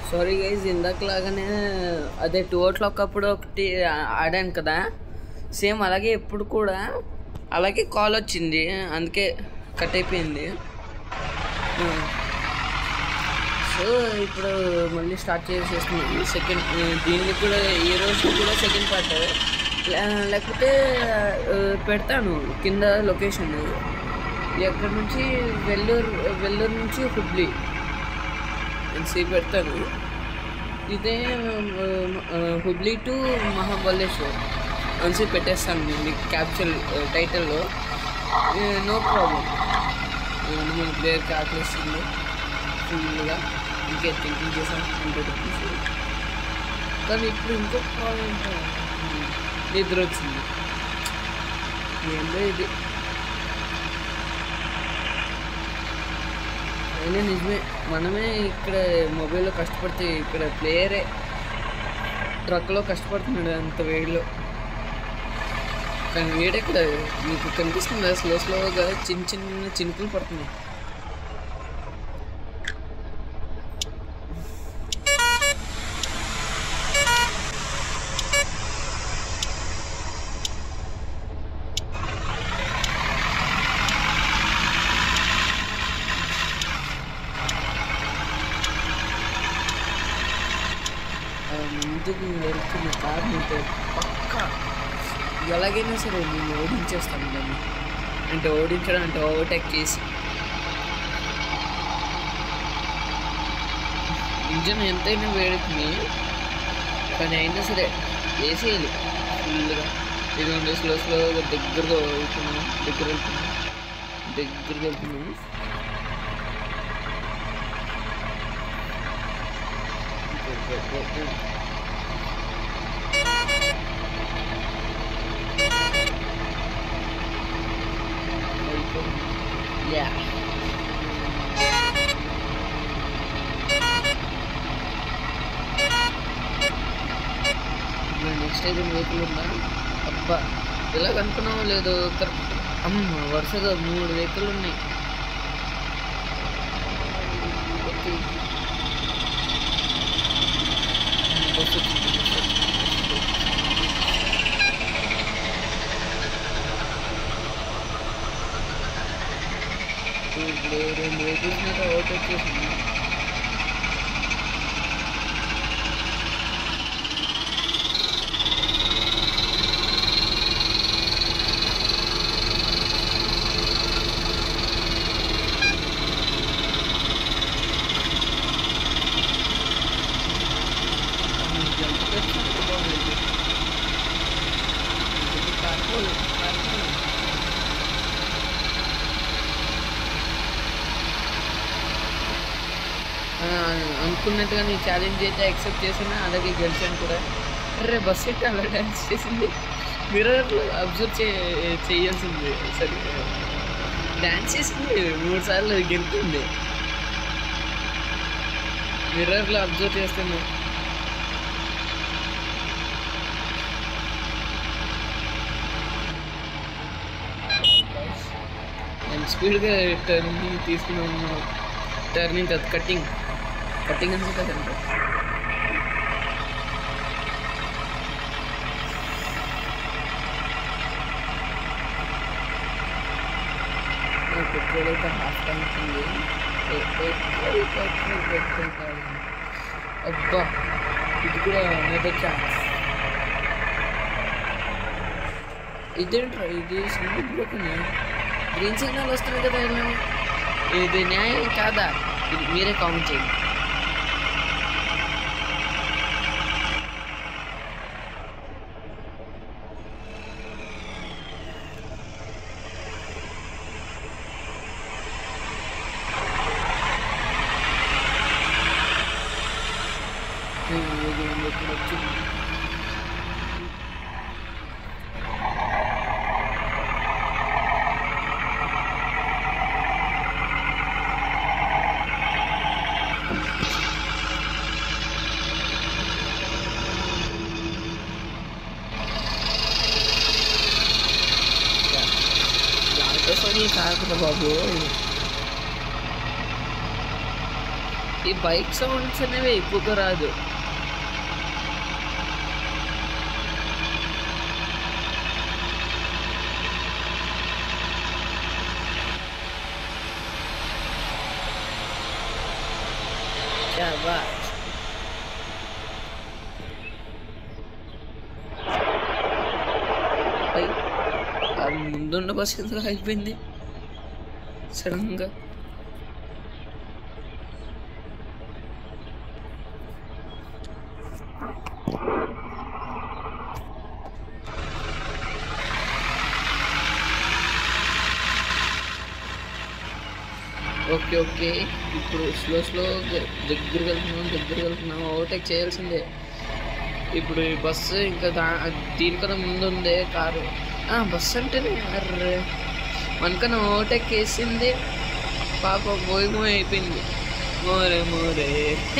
Sorry guys ఇందాకలాగానే అదే two ఓ clock అప్పుడు ఒకటి ఆ- ఆడాను కదా సేమ్ అలాగే ఎప్పుడు కూడా అలాగే కాల్ వచ్చింది అందుకే కట్ అయిపోయింది సో ఇప్పుడు మళ్ళీ స్టార్ట్ చేసేస్తున్నాను సెకండ్ దీన్ని కూడా ఈ రోజు కూడా సెకండ్ పార్ట్ లేకపోతే ఆ, పెడతాను కింద లొకేషన్ ఎక్కడి నుంచి వెల్లూరు వెల్లూరు నుంచి హుబ్లీ ఎన్సీ పెడతాను ఇదే ఆ, హుబ్లీ టు మహాబలేశ్వర్ అన్సీ పెట్టేస్తాను నేను క్యాప్చర్ టైటిల్లో నో ప్రాబ్లం మన ప్లేయర్కి ఆకలిస్తుంది ఫుల్గా ఇంకే థింకింగ్ చేసాం ఇంకో చెప్పేసి కానీ ఇప్పుడు ఇంకో ప్రాబ్లం ఏంటంటే నిద్ర వచ్చింది ఏందో ఇది అయినా నిజమే మనమే ఇక్కడ మొబైల్లో కష్టపడితే ఇక్కడ ప్లేయరే ట్రక్లో కష్టపడుతున్నాడు అంత వేడిలో కానీ వేడెక్కడ మీకు కనిపిస్తుందా స్లో స్లోగా చిన్న చిన్న చినుకులు పడుతున్నాయి ఆ ముందుకు వెళ్తున్న కార్ ఉంటే పక్క ఎలాగైనా సరే నేను ఓడించేస్తాను దాన్ని అంటే ఓడించడం అంటే ఓవర్టేక్ చేసి ఇంజన్ ఎంతైనా వేడుతుంది కానీ అయినా సరే వేసేయాలి ఫుల్గా ఇదిగోండి స్లో స్లోగా దగ్గరగా వెళ్తున్నాం దగ్గర వెళ్తున్నాం దగ్గరగా వెళ్తున్నాం Yeah. నెక్స్ట్ అయితే వెహికల్ ఉందా అబ్బా ఇలా కనుక్కున్నావో లేదో కరెక్ట్ అమ్మ వరుసగా మూడు వెహికల్ ఉన్నాయి ఓకే బస్సు వచ్చింది, బస్సు వచ్చింది, బస్సు వచ్చింది. ఇప్పుడు రెండు వెహికల్స్ మీద ఓట్ వచ్చేసింది అనుకున్నట్టుగా నీ ఛాలెంజ్ అయితే యాక్సెప్ట్ చేసాను అలాగే గెలిచాను కూడా అరే బస్ ఎట్టి అలా డ్యాన్స్ చేసింది మిర్రర్లో అబ్జర్వ్ చే చేయాల్సింది సరే డ్యాన్స్ చేసింది మూడు సార్లు గెలుతుంది మిర్రర్లో అబ్జర్వ్ చేస్తాను నేను స్పీడ్గా టర్నింగ్ తీసుకుని ఉన్నాను టర్నింగ్ కాదు కటింగ్ కటింగ్ అని కదండి పెట్రోల్ అయితే హాఫ్ ట్యాంక్ ఉంది పెట్రోల్ పెట్రోల్ పెట్రోల్ కాదు అబ్బా ఇది కూడా అనదర్ ఛాన్స్ ఇదేంట్రా ఇది సిగ్నల్ బ్రోకెన్ గ్రీన్ సిగ్నల్ వస్తుంది కదా ఇలా ఇది న్యాయం కాదా ఇది మీరే కామెంట్ చేయండి ఇది ఇది ఇప్పుడు వచ్చింది దాంట్లో సోనీ కాకుండా బాబు ఈ బైక్ సౌండ్స్ అనేవి ఎక్కువగా రాదు శాబాష్. అయ్, ఆ ముందున్న బస్సు ఎందుకు ఆగిపోయింది సడన్గా ఓకే ఓకే ఇప్పుడు స్లో స్లో దగ్గర వెళ్తున్నాం దగ్గర వెళ్తున్నాం ఓవర్టేక్ చేయాల్సిందే ఇప్పుడు ఈ బస్సు ఇంకా దా దీనికన్నా ముందు ఉంది కారు ఆ, బస్సు అంటేనే అర్రే మనకన్నా ఓవర్టేక్ వేసింది పాప పోయి పోయి అయిపోయింది మోరే మోరే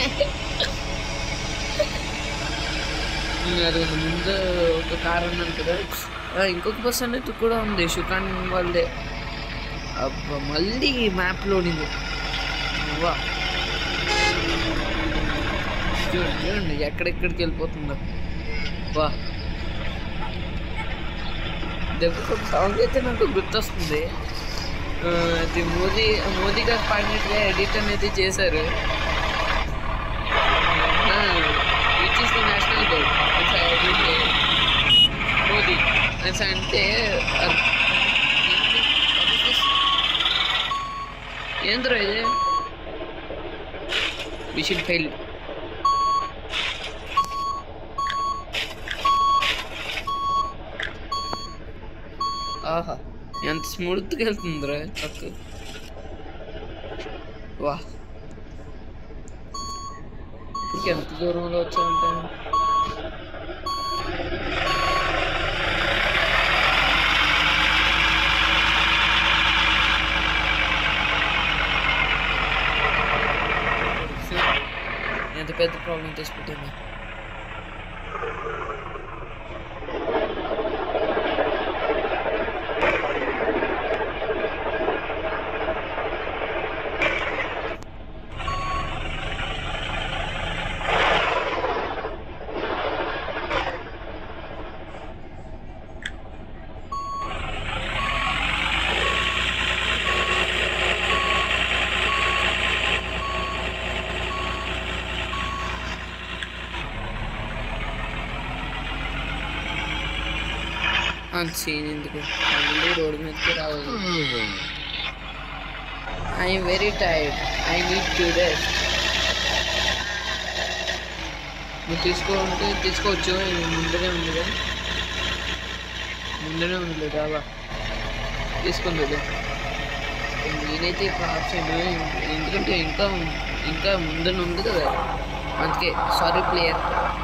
అది ముందు ఒక కారు ఉన్నాను కదా ఆ, ఇంకొక బస్సు అనేది కూడా ఉంది షుకాన్ వాళ్ళదే అబ్బా మళ్ళీ మ్యాప్ లోడింగ్ వా చూడండి చూడండి ఎక్కడెక్కడికి వెళ్ళిపోతుందో వా దెబ్బకి ఒక సాంగ్ అయితే నాకు గుర్తొస్తుంది ఆ, అది మోదీ మోదీ గారు పాడినట్టుగా ఎడిట్ అనేది చేశారు which is the national goal Modi అనేసి అంటే అది- ఏంటి? What is this? ఏంద్రా ఇది మిషన్ ఫెయిల్ ఆహా ఎంత స్మూత్గా వెళ్తుందిరా ట్రక్ వా ఇప్పటికి ఎంత దూరంలో వచ్చామంటే ఎంత పెద్ద ప్రాబ్లం తెచ్చి పెట్టింది అంత సీన్ ఎందుకు మళ్ళీ రోడ్డు మీదకి రావాలి I'm very tired I need to rest నువ్వు తీసుకోవాలంటే తీసుకోవచ్చు ఇది ముందరే ఉంది కదా ముందరే ఉంది డాబా తీసుకుంది నేనైతే ఇప్పుడు ఆప్షన్ ఎందుకంటే ఇంకా ఇంకా ముందర ఉంది కదా అందుకే సారీ ప్లేయర్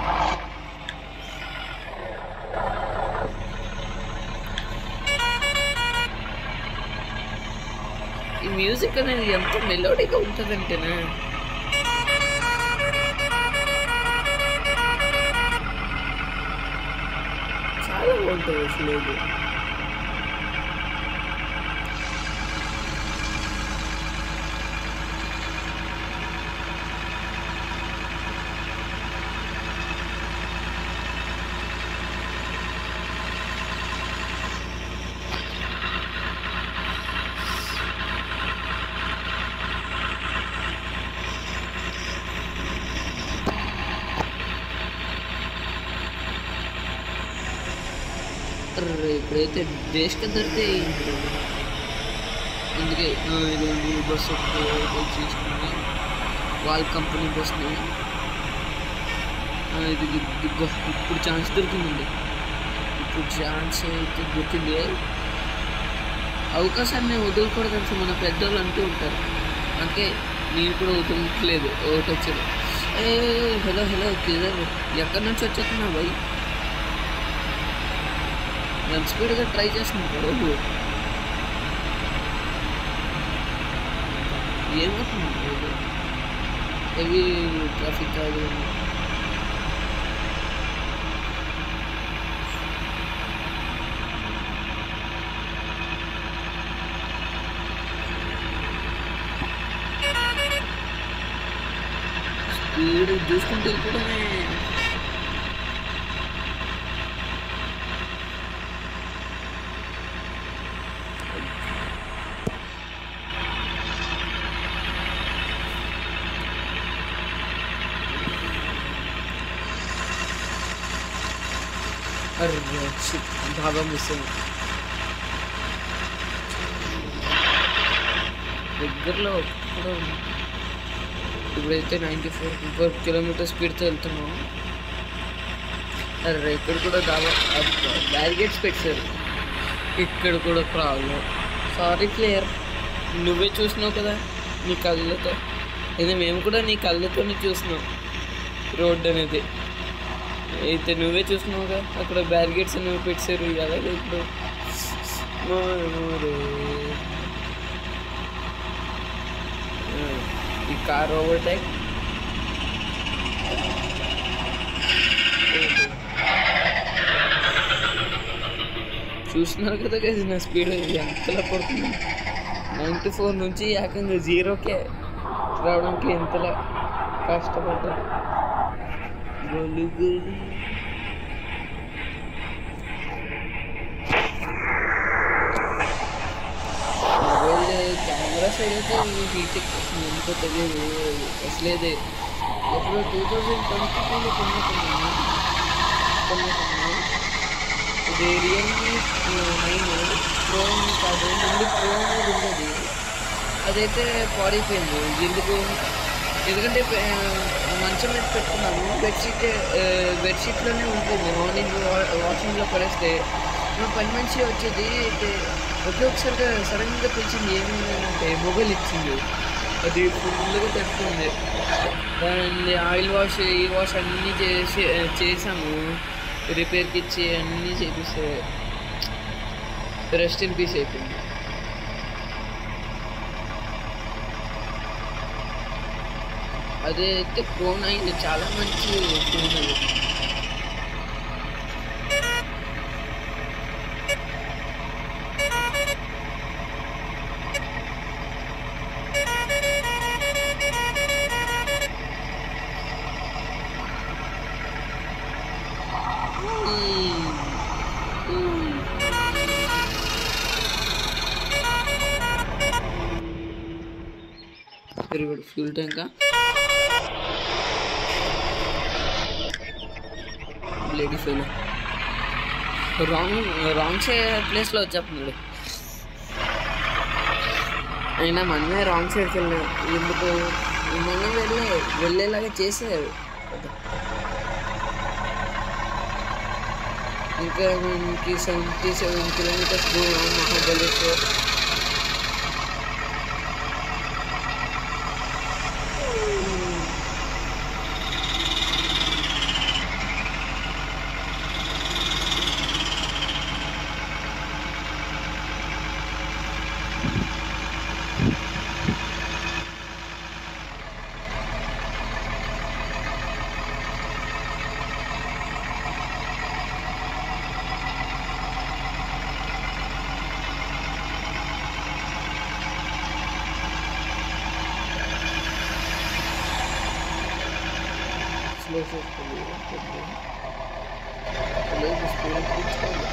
ఈ మ్యూజిక్ అనేది ఎంత మెలోడీగా ఉంటుందంటేనా చాలా బాగుంటుంది అసలు ఇది అర్రే, ఇప్పుడైతే దేశక ధరితే అందుకే ఆ, ఇదిగోండి ఈ బస్సు ఒకటి తీసుకుని వాళ్ళ కంపెనీ బస్ని ఆ, ఇది ఇదిగో ఇప్పుడు ఛాన్స్ దొరికిందండి ఇప్పుడు ఛాన్స్ అయితే దొరికింది అవకాశాన్ని వదులుకూడదని మన పెద్దోళ్ళు అంటూ ఉంటారు అందుకే నేను కూడా వదలట్లేదు ఒకటి వచ్చేది ఏ హలో హలో కిదర్ ఎక్కడి నుంచి వచ్చేస్తున్నా భయ్ ఎంత స్పీడ్గా ట్రై చేస్తున్నాడు బాబు ఏమవుతుంది బాబు హెవీ ట్రాఫిక్ కాదు స్పీడ్ చూసుకుంటూ వెళ్ళిపోవడమే అరే shit, బాగా మిస్ అయింది దగ్గరలో కూడా ఉంది. ఇప్పుడైతే నైంటీ ఫోర్ ఫోర్ కిలోమీటర్ స్పీడ్తో వెళ్తున్నాం అరే ఇక్కడ కూడా దావా బ్యారిగేట్స్ పెట్టారు ఇక్కడ కూడా ప్రాబ్లం సారీ క్లియర్ నువ్వే చూసినావు కదా నీ కళ్ళతో అయితే మేము కూడా నీ కళ్ళతోనే చూసినాం రోడ్ అనేది అయితే నువ్వే చూసినావుగా అక్కడ బ్యారిగేట్స్ అనేవి పెట్టారు అలాగే ఇప్పుడు మోరే. ఆ, ఈ కార్ ఓవర్టేక్ చూస్తున్నారు కదా కదా నా స్పీడ్ ఎంతలా పడుతుంది నైంటీ ఫోర్ నుంచి ఏకంగా జీరోకే రావడానికి ఎంతలా కష్టపడ్డా గొలి గొలి మొబైల్ కెమెరా సైడ్ అయితే హీట్ ఎక్కుతుంది ఎందుకో తెలియదు అసలేదే ఎప్పుడు టూ థౌజండ్ ట్వంటీ టూలో కొనుక్కున్నాను కొనుక్కున్నాను ఇది రియల్మీ నైన్ ప్రో కాదు ముందు ప్రో అనేది ఉండేది అదైతే పాడైపోయింది ఎందుకు ఎందుకంటే ఆ, మంచం మీద పెట్టుకున్నాము బెడ్షీట్ బెడ్షీట్లోనే ఉంటుంది మార్నింగ్ వాషింగ్లో పడేస్తే మా పని మంచి వచ్చేది అయితే ఒకే ఒకసారిగా సడన్గా పిలిచింది ఏమైందంటే మొబైల్ ఇచ్చింది అది ఫుల్గా పెట్టుకుంది దాన్ని ఆయిల్ వాష్ ఈ వాష్ అన్నీ చేసి చేసాము రిపేర్కి ఇచ్చి అన్నీ చేపిస్తే రెస్ట్ ఇన్ పీస్ అయిపోయింది అదైతే ఫోన్ అయింది చాలా మంచి ఫోన్ అది వెరీ గుడ్ ఫ్యూల్ ట్యాంక్ లేడీ ఫెయిల్ రాంగ్ రాంగ్ సైడ్ ప్లేస్లో వచ్చేస్తున్నాడు అయినా మనమే రాంగ్ సైడ్కి వెళ్ళాం ఎందుకు మనం వెళ్ళే వెళ్ళేలాగా చేసేది ఇంకా మనకి సెవెంటీ సెవెన్ కిలోమీటర్స్ దూరం మహాబలేశ్వర్ స్లో చేసుకోండి లేదు స్పీడ్ తెచ్చుకోండి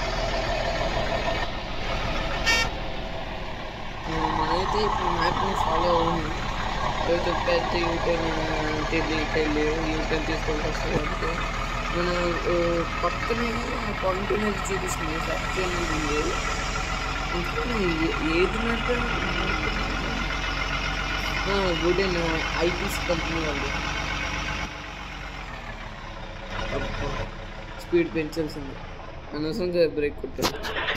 మనమైతే ఇప్పుడు మ్యాప్ని ఫాలో అవ్వము అయితే పెద్ద యూటర్న్ తెలియ వెళ్ళి యూటర్న్ తీసుకొని వస్తుంది అంటే మనం ఆ, పక్కనే పాయింట్ అనేది చూపిస్తుంది సత్యం ఉంది ఇంకా ఏ- ఏది మ్యాప్ గుడ్ ఐటీసీ కంపెనీ వాళ్ళు స్పీడ్ పెంచాల్సింది అనవసరంగా బ్రేక్ కొట్టారు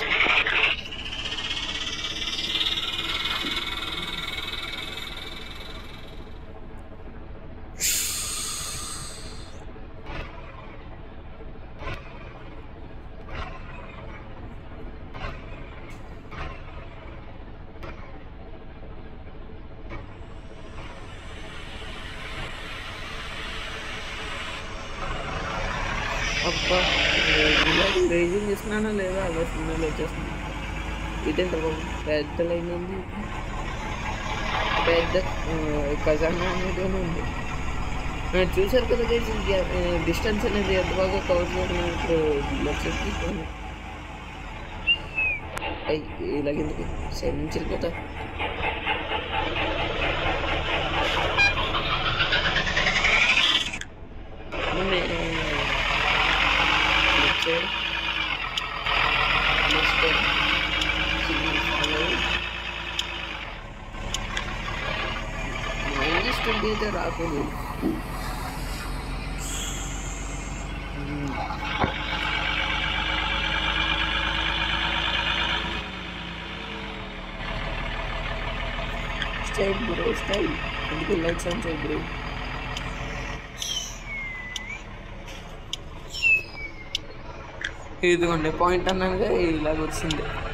అబ్బా రేజింగ్ చేస్తున్నానా లేదా అలా సిగ్నల్ వచ్చేస్తుంది ఇదేంట బాబు పెద్ద లైన్ ఉంది పెద్ద ఆ, ఖజానా అనేది ఉంది ఆ, చూసారు కదా గైస్ డిస్టెన్స్ అనేది ఎంత బాగా కవర్ చేయడం ఇప్పుడు లక్ష్యం ఇలాగెందుకు సైడ్ నుంచి వెళ్ళిపోతా మొన్న left side next signal follow minus twenty అయితే రాకూడదు స్టైల్ బ్రో స్టైల్ అందుకే లైట్స్ ఆన్ చేయి బ్రో ఇదిగోండి పాయింట్ అన్నానుగా ఇలాగ వచ్చింది